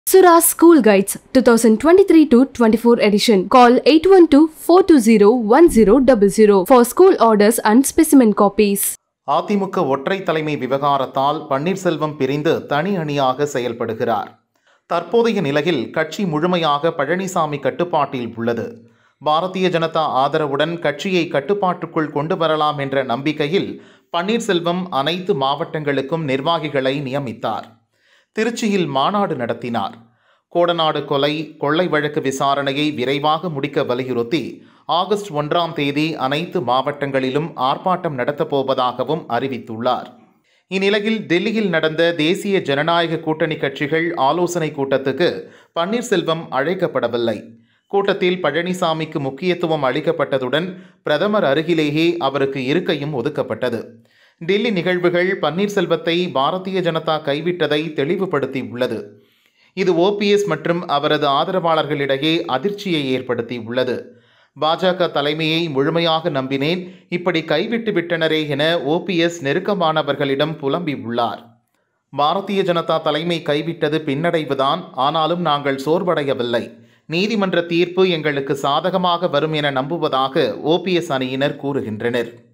Surah School Guides 2023 to 24 edition. Call 812-420-1000 for school orders and specimen copies. AIADMK ஒற்றை தலைமை விவகாரத்தால் பன்னீர்செல்வம் பிரிந்து தனி அணியாக செயல்படுகிறார் தற்போதைய நிலையில் கட்சி முழுமையாக பழனிசாமி கட்டுப்பாட்டில் உள்ளது பாரதிய ஜனதா ஆதரவுடன் கட்சியை கட்டுப்பாட்டுக்குள் கொண்டு வரலாம் என்ற நம்பிக்கையில் பன்னீர்செல்வம் அனைத்து மாவட்டங்களுக்கும் நிர்வாகிகளை நியமித்தார் திருச்சியில் மாநாடு நடத்தினார் கோடநாடு கொலை கொள்ளை வழக்கு விசாரணையை விரைவாக முடிக்க வலியுறுத்தி ஆகஸ்ட் ஒன்றாம் தேதி அனைத்து மாவட்டங்களிலும் ஆர்ப்பாட்டம் நடத்தப் போவதாகவும் அறிவித்துள்ளார் இந்நிலையில் டெல்லியில் நடந்த தேசிய ஜனநாயக கூட்டணி கட்சிகள் ஆலோசனை கூட்டத்துக்கு பன்னீர்செல்வம் அழைக்கப்படவில்லை கூட்டத்தில் பழனிசாமிக்கு முக்கியத்துவம் அளிக்கப்பட்டதுடன் பிரதமர் அருகிலேயே அவருக்கு இருக்கையும் ஒதுக்கப்பட்டது டெல்லி நிகழ்வுகள் பன்னீர்செல்வத்தை பாரதிய ஜனதா கைவிட்டதை தெளிவுபடுத்தி உள்ளது இது ஓபிஎஸ் மற்றும் அவரது ஆதரவாளர்களிடையே அதிர்ச்சியை ஏற்படுத்தி உள்ளது பாஜக தலைமையை முழுமையாக நம்பினேன் இப்படி கைவிட்டு விட்டனரே என ஓபிஎஸ் நெருக்கமானவர்களிடம் புலம்பி உள்ளார் பாரதிய ஜனதா தலைமை கைவிட்டது பின்னடைவுதான் ஆனாலும் நாங்கள் சோர்வடையவில்லை நீதிமன்ற தீர்ப்பு எங்களுக்கு சாதகமாக வரும் என நம்புவதாக ஓபிஎஸ் அணியினர் கூறுகின்றனர்